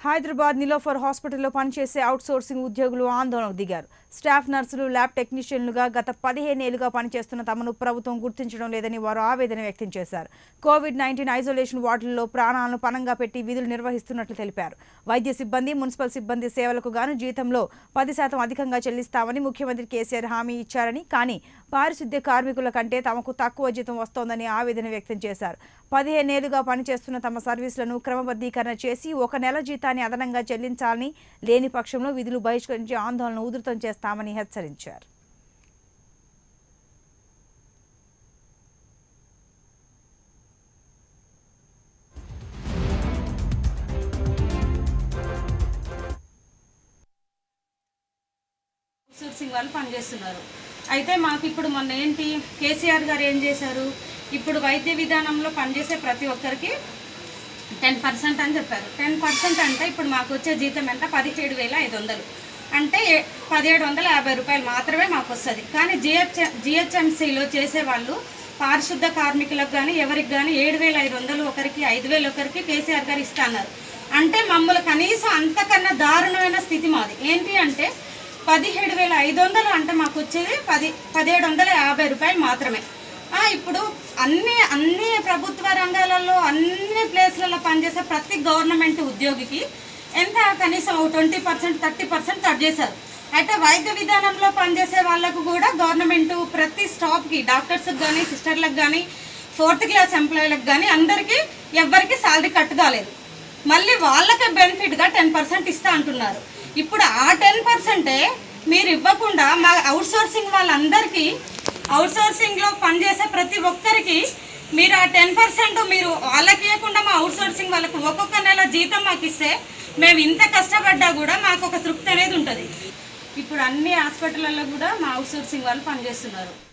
హైదరాబాద్ నిలోఫర్ హాస్పిటల్లో పనిచేసే అవుట్సోర్సింగ్ ఉద్యోగులు ఆందోళనకు దిగారు స్టాఫ్ నర్సులు ల్యాబ్ టెక్నీషియన్లుగా గత పదిహేనేళ్లుగా పనిచేస్తున్న తమను ప్రభుత్వం గుర్తించడం లేదని వారు ఆవేదన వ్యక్తం చేశారు కోవిడ్ నైన్టీన్ ఐసోలేషన్ వార్డుల్లో ప్రాణాలను పణంగా పెట్టి విధులు నిర్వహిస్తున్నట్లు తెలిపారు వైద్య సిబ్బంది మున్సిపల్ సిబ్బంది సేవలకు గాను జీతంలో పది శాతం అధికంగా చెల్లిస్తామని ముఖ్యమంత్రి కేసీఆర్ హామీ ఇచ్చారని కానీ పారిశుద్ధ్య కార్మికుల కంటే తమకు తక్కువ జీతం వస్తోందని ఆవేదన వ్యక్తం చేశారు పదిహేనేళ్లుగా పనిచేస్తున్న తమ సర్వీసులను క్రమబద్ధీకరణ చేసి ఒక నెల జీతాన్ని అదనంగా చెల్లించాలని లేని పక్షంలో విధులు బహిష్కరించి ఆందోళన ఉధృతం చేస్తామని హెచ్చరించారు అవుట్సోర్సింగ్ వాళ్ళు పనిచేస్తున్నారు అయితే మాకు ఇప్పుడు మొన్న ఏంటి కేసీఆర్ గారు ఏం చేశారు ఇప్పుడు వైద్య విధానంలో పనిచేసే ప్రతి ఒక్కరికి టెన్ పర్సెంట్ అని చెప్పారు టెన్ పర్సెంట్ అంటే ఇప్పుడు మాకు వచ్చే జీతం ఎంత పదిహేడు వేల ఐదు వందలు అంటే ఏ- పదిహేడు వందల యాభై రూపాయలు మాత్రమే మాకు వస్తుంది కానీ జిహెచ్ జిహెచ్ఎంసీలో చేసేవాళ్ళు పారిశుద్ధ కార్మికులకు కానీ ఎవరికి కానీ ఏడు వేల ఐదు వందలు ఒకరికి ఐదు వేలు ఒకరికి కేసీఆర్ గారు ఇస్తా అన్నారు అంటే మమ్మల్ని కనీసం అంతకన్నా దారుణమైన స్థితి మాది ఏంటి అంటే పదిహేడు వేల ఐదు వందలు అంటే మాకు వచ్చేది పది పదిహేడు వందల యాభై రూపాయలు మాత్రమే ఆ, ఇప్పుడు అన్ని అన్ని ప్రభుత్వ రంగాలలో అన్ని ప్లేస్లలో పనిచేసే ప్రతి గవర్నమెంట్ ఉద్యోగికి ఎంత కనీసం twenty percent thirty percent cut చేశారు అయితే వైద్య విధానంలో పనిచేసే వాళ్ళకు కూడా గవర్నమెంట్ ప్రతి స్టాఫ్కి డాక్టర్స్కి కానీ సిస్టర్లకు కానీ ఫోర్త్ క్లాస్ ఎంప్లాయీలకు కానీ అందరికీ ఎవ్వరికి శాలరీ కట్ కాలేదు మళ్ళీ వాళ్ళకే బెనిఫిట్గా టెన్ పర్సెంట్ ఇస్తా అంటున్నారు ఇప్పుడు ఆ టెన్ పర్సెంటే మీరు ఇవ్వకుండా మా అవుట్ సోర్సింగ్ వాళ్ళందరికీ అవుట్ సోర్సింగ్లో పనిచేసే ప్రతి ఒక్కరికి మీరు ఆ టెన్ పర్సెంట్ మీరు వాళ్ళకి ఇవ్వకుండా మా అవుట్ సోర్సింగ్ వాళ్ళకు ఒక్కొక్క నెల జీతం మాకు ఇస్తే మేము ఇంత కష్టపడ్డా కూడా మాకు ఒక తృప్తి అనేది ఉంటుంది ఇప్పుడు అన్ని హాస్పిటల్లో కూడా మా అవుట్ సోర్సింగ్ వాళ్ళు పనిచేస్తున్నారు